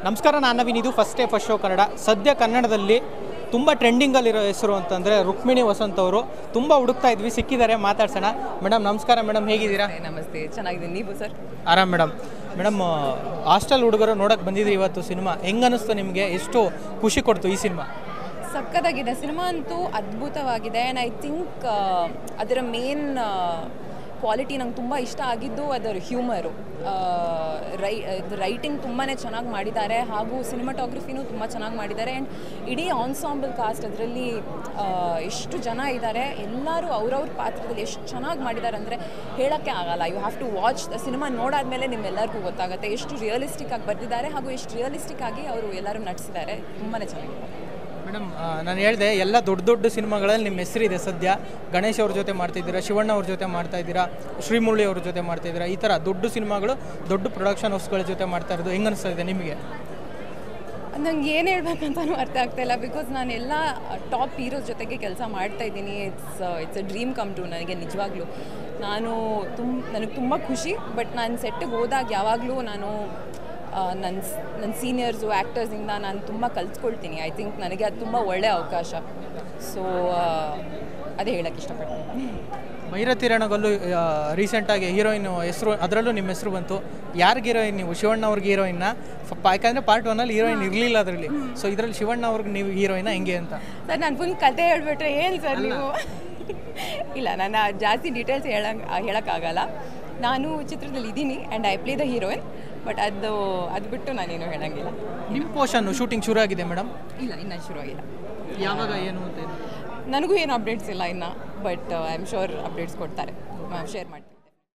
ನಮಸ್ಕಾರ ನಾನು ನವೀನ್ ಇದು first day first show Kannada ಸದ್ಯ ಕನ್ನಡದಲ್ಲಿ ತುಂಬ ಟ್ರೆಂಡಿಂಗಲ್ಲಿರೋ ಹೆಸರು ಅಂತಂದರೆ ರುಕ್ಮಿಣಿ ವಸಂತ್ ಅವರು ತುಂಬ ಹುಡುಕ್ತಾ ಇದ್ವಿ ಸಿಕ್ಕಿದ್ದಾರೆ ಮಾತಾಡ್ಸೋಣ ಮೇಡಮ್ ನಮಸ್ಕಾರ ಮೇಡಮ್ ಹೇಗಿದ್ದೀರಾ ನಮಸ್ತೆ ಚೆನ್ನಾಗಿದ್ದೀನಿ ನೀವು ಸರ್ ಆರಾಮ್ ಮೇಡಮ್ ಮೇಡಮ್ ಹಾಸ್ಟೆಲ್ ಹುಡುಗರು ನೋಡೋಕೆ ಬಂದಿದ್ರಿ ಇವತ್ತು ಸಿನಿಮಾ ಹೆಂಗೆ ಅನಿಸ್ತು ನಿಮಗೆ ಎಷ್ಟು ಖುಷಿ ಕೊಡ್ತು ಈ ಸಿನಿಮಾ ಸಕ್ಕತ್ತಾಗಿದೆ ಸಿನಿಮಾ ಅಂತೂ ಅದ್ಭುತವಾಗಿದೆ ಆ್ಯಂಡ್ ಐ ಥಿಂಕ್ ಅದರ ಮೇನ್ ಕ್ವಾಲಿಟಿ ನಂಗೆ ತುಂಬ ಇಷ್ಟ ಆಗಿದ್ದು ಅದರ ಹ್ಯೂಮರು ರೈ ರೈಟಿಂಗ್ ತುಂಬಾ ಚೆನ್ನಾಗಿ ಮಾಡಿದ್ದಾರೆ ಹಾಗೂ ಸಿನಿಮಾಟೋಗ್ರಫಿನೂ ತುಂಬ ಚೆನ್ನಾಗಿ ಮಾಡಿದ್ದಾರೆ ಆ್ಯಂಡ್ ಇಡೀ ಆನ್ಸಾಂಬಲ್ ಕಾಸ್ಟ್ ಅದರಲ್ಲಿ ಎಷ್ಟು ಜನ ಇದ್ದಾರೆ ಎಲ್ಲರೂ ಅವ್ರವ್ರ ಪಾತ್ರದಲ್ಲಿ ಎಷ್ಟು ಚೆನ್ನಾಗಿ ಮಾಡಿದ್ದಾರೆ ಅಂದರೆ ಹೇಳೋಕ್ಕೆ ಆಗಲ್ಲ you have to watch the cinema ನೋಡಾದ್ಮೇಲೆ ನಿಮ್ಮೆಲ್ಲರಿಗೂ ಗೊತ್ತಾಗುತ್ತೆ ಎಷ್ಟು ರಿಯಲಿಸ್ಟಿಕ್ ಆಗಿ ಬರೆದಿದ್ದಾರೆ ಹಾಗೂ ಎಷ್ಟು ರಿಯಲಿಸ್ಟಿಕ್ ಆಗಿ ಅವರು ಎಲ್ಲರೂ ನಟಿಸಿದ್ದಾರೆ ತುಂಬಾ ಚೆನ್ನಾಗಿದೆ ಮೇಡಮ್ ನಾನು ಹೇಳಿದೆ ಎಲ್ಲ ದೊಡ್ಡ ದೊಡ್ಡ ಸಿನಿಮಾಗಳಲ್ಲಿ ನಿಮ್ಮ ಹೆಸರಿದೆ ಸದ್ಯ ಗಣೇಶ್ ಅವ್ರ ಜೊತೆ ಮಾಡ್ತಿದ್ದೀರಾ ಶಿವಣ್ಣ ಅವ್ರ ಜೊತೆ ಮಾಡ್ತಾ ಇದ್ದೀರಾ ಶ್ರೀಮುರಳಿ ಅವ್ರ ಜೊತೆ ಮಾಡ್ತಾ ಇದ್ದೀರಾ ಈ ಥರ ದೊಡ್ಡ ಸಿನಿಮಾಗಳು ದೊಡ್ಡ ಪ್ರೊಡಕ್ಷನ್ ಹೌಸ್ಗಳ ಜೊತೆ ಮಾಡ್ತಾ ಇರೋದು ಹೆಂಗೆ ಅನಿಸ್ತಾ ಇದೆ ನಿಮಗೆ ನಂಗೆ ಏನು ಹೇಳ್ಬೇಕಂತನೂ ಅರ್ಥ ಆಗ್ತಾ ಇಲ್ಲ ಬಿಕಾಸ್ ನಾನು ಎಲ್ಲ ಟಾಪ್ ಹೀರೋಸ್ ಜೊತೆಗೆ ಕೆಲಸ ಮಾಡ್ತಾ ಇದ್ದೀನಿ it's it's a dream come true ನನಗೆ ನಿಜವಾಗ್ಲೂ ನಾನು ತುಂಬ ನನಗೆ ತುಂಬ ಖುಷಿ ಬಟ್ ನಾನು ಸೆಟ್ಟಿಗೆ ಹೋದಾಗ ಯಾವಾಗಲೂ ನಾನು ನನ್ನ ನನ್ನ ಸೀನಿಯರ್ಸು ಆ್ಯಕ್ಟರ್ಸಿಂದ ನಾನು ತುಂಬ ಕಲ್ತ್ಕೊಳ್ತೀನಿ ಐ ಥಿಂಕ್ ನನಗೆ ಅದು ತುಂಬ ಒಳ್ಳೆಯ ಅವಕಾಶ ಸೊ ಅದೇ ಹೇಳೋಕ್ಕೆ ಇಷ್ಟಪಡ್ತೀನಿ ಭೈರತಿ ರಣಗಲ್ಲು ರೀಸೆಂಟಾಗಿ ಹೀರೋಯಿನ್ ಹೆಸರು ಅದರಲ್ಲೂ ನಿಮ್ಮ ಹೆಸರು ಬಂತು ಯಾರಿಗೆ ಹೀರೋಯಿನ್ ನೀವು ಶಿವಣ್ಣ ಅವ್ರಿಗೆ ಹೀರೋಯಿನ್ನ ಸ್ವಲ್ಪ ಯಾಕಂದರೆ ಪಾರ್ಟ್ ಒನ್ನಲ್ಲಿ ಹೀರೋಯಿನ್ ಇರಲಿಲ್ಲ ಅದರಲ್ಲಿ ಸೊ ಇದರಲ್ಲಿ ಶಿವಣ್ಣ ಅವ್ರಿಗೆ ನೀವು ಹೀರೋಯಿನ ಹೆಂಗೆ ಅಂತ ಸರ್ ನಾನು ಫುಲ್ ಕತೆ ಹೇಳ್ಬಿಟ್ರೆ ಏನು ಸರ್ ನೀವು ಇಲ್ಲ ನಾನು ಜಾಸ್ತಿ ಡೀಟೇಲ್ಸ್ ಹೇಳಂಗೆ ಹೇಳೋಕ್ಕಾಗಲ್ಲ ನಾನು ಚಿತ್ರದಲ್ಲಿ ಇದ್ದೀನಿ and I play the heroine but ಅದು ಅದು ಬಿಟ್ಟು ನಾನೇನು ಹೇಳಂಗಿಲ್ಲ ನಿಮ್ಮ ಪೋರ್ಷನ್ ಶೂಟಿಂಗ್ ಶುರು ಆಗಿದೆ ಮೇಡಮ್ ಇಲ್ಲ ಇನ್ನೂ ಶುರುವಾಗಿಲ್ಲ ಯಾವಾಗ ಏನು ಅಂತ ಏನು ನನಗೂ ಏನು ಅಪ್ಡೇಟ್ಸ್ ಇಲ್ಲ ಇನ್ನು but I am sure updates ಕೊಡ್ತಾರೆ ಶೇರ್ ಮಾಡ್ತೀನಿ